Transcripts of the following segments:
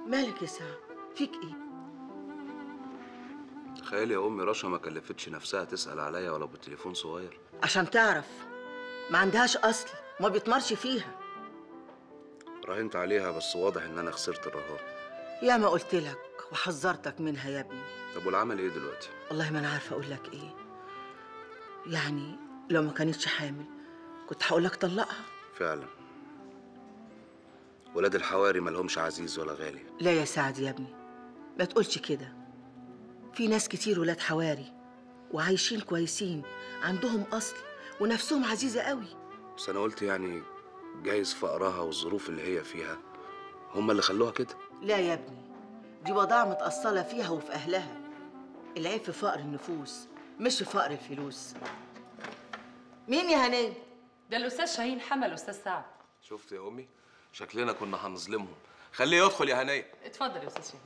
مالك يا سعد فيك ايه تخيلي يا امي رشا ما كلفتش نفسها تسال عليا ولا بالتليفون صغير عشان تعرف ما عندهاش اصل ما بيطمرش فيها راهنت عليها بس واضح ان انا خسرت الرهان يا ما قلت لك وحذرتك منها يا ابني طب والعمل ايه دلوقتي والله ما انا عارفه اقول لك ايه يعني لو ما كانتش حامل كنت هقول لك طلقها فعلا ولاد الحواري مالهمش عزيز ولا غالي لا يا سعد يا ابني ما تقولش كده في ناس كتير ولاد حواري وعايشين كويسين عندهم اصل ونفسهم عزيزه قوي بس انا قلت يعني جايز فقرها والظروف اللي هي فيها هما اللي خلوها كده لا يا ابني دي وضاعة متأصلة فيها وفي أهلها العيب في فقر النفوس مش في فقر الفلوس مين يا هنيه؟ ده الاستاذ شاهين حمل استاذ سعد شفت يا امي شكلنا كنا هنظلمهم خليه يدخل يا هنيه اتفضل يا استاذ شاهين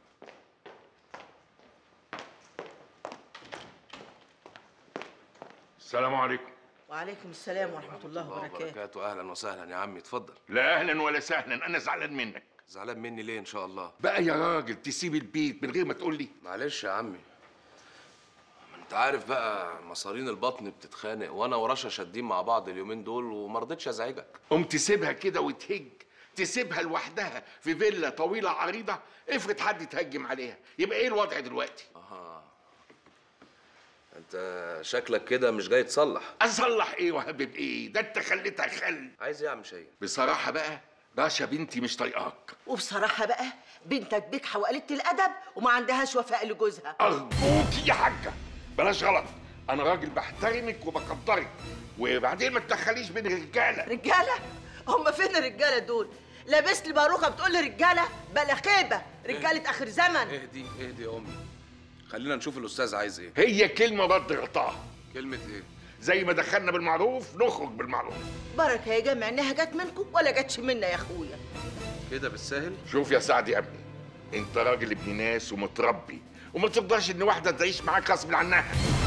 السلام عليكم وعليكم السلام ورحمة الله وبركاته وبركاته اهلا وسهلا يا عمي اتفضل لا اهلا ولا سهلا انا زعلان منك زعلان مني ليه ان شاء الله بقى يا راجل تسيب البيت من غير ما تقول لي معلش يا عمي ما انت عارف بقى مصارين البطن بتتخانق وانا ورشا شادين مع بعض اليومين دول وما رضيتش ازعجك قوم تسيبها كده وتهج تسيبها لوحدها في فيلا طويله عريضه افرض حد يتهجم عليها يبقى ايه الوضع دلوقتي اها انت شكلك كده مش جاي تصلح اصلح ايه وهبب ايه ده انت خليتها خل عايز ايه يا عم شاهين بصراحه بقى رشا بنتي مش طايقاك وبصراحة بقى بنتك بجحة وقلة الأدب وما عندهاش وفاء لجوزها ارجوك يا حاجه بلاش غلط انا راجل بحترمك وبقدرك وبعدين ما تدخليش بين الرجاله رجالة هم فين الرجالة دول؟ لابس لي باروكة بتقول لي رجالة بلا خيبة رجالة آخر زمن اهدي اهدي يا امي خلينا نشوف الاستاذ عايز ايه هي كلمه رد غطاها كلمه ايه زي ما دخلنا بالمعروف نخرج بالمعروف بركة يا جماعة إنها جت منكم ولا جاتش منا يا أخويا كده بالساهل شوف يا سعد يا ابني انت راجل ابن ناس ومتربي وما تقدرش ان واحده تعيش معاك غصب عنها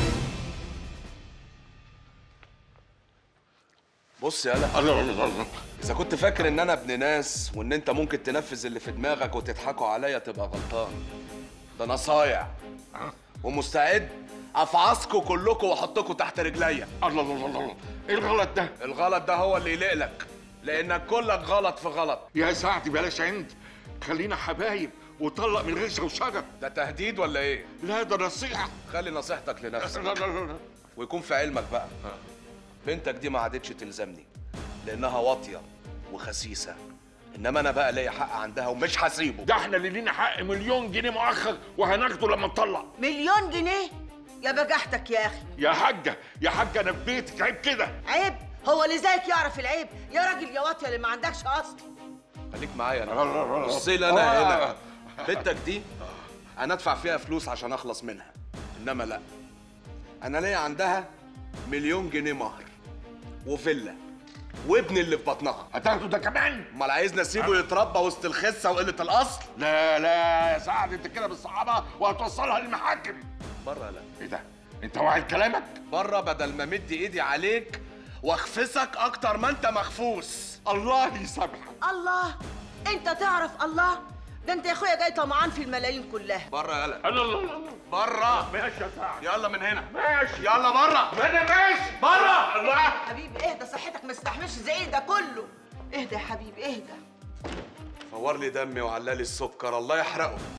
بص يالا الله الله الله اذا كنت فاكر ان انا ابن ناس وان انت ممكن تنفذ اللي في دماغك وتضحكوا عليا تبقى غلطان ده انا صايع ومستعد افعصكوا كلكم واحطكوا تحت رجليا الله الله الله الله ايه الغلط ده الغلط ده هو اللي يلقلك لانك كلك غلط في غلط يا سعد بلاش عند خلينا حبايب وطلق من غير شوشره ده تهديد ولا ايه لا ده نصيحه خلي نصيحتك لا لنفسك لا لا لا. ويكون في علمك بقى بنتك دي ما عادتش تلزمني لانها واطيه وخسيسه انما انا بقى ليا حق عندها ومش هسيبه ده احنا اللي لينا حق مليون جنيه مؤخر وهناخده لما نطلق مليون جنيه يا بجحتك يا أخي يا حاجه يا حاجه انا في بيتك عيب كده عيب هو اللي زيك يعرف العيب يا راجل يا واطية اللي ما عندكش أصل خليك معايا لا، لا، لا، انا لا. بص لي انا آه. هنا بنتك دي انا ادفع فيها فلوس عشان اخلص منها انما لا انا ليا عندها مليون جنيه مهر وفيلا وابني اللي في بطنها هتاخده ده كمان امال عايزني اسيبه يتربى وسط الخسه وقله الاصل لا لا يا سعد انت كده بالصحابه وهتوصلها للمحاكم بره لا ايه ده انت واعي كلامك بره بدل ما مد ايدي عليك واخفسك اكتر ما انت مخفوس الله يسامحك الله أنت تعرف الله ده أنت يا أخويا جاي طمعان في الملايين كلها بره يلا الله الله الله بره ماشي يا سعد يلا من هنا ماشي يلا بره ما انا ماشي بره الله حبيبي اهدى صحتك ما استحملش زي ده كله اهدى يا حبيبي اهدى فور لي دمي وعلالي السكر الله يحرقه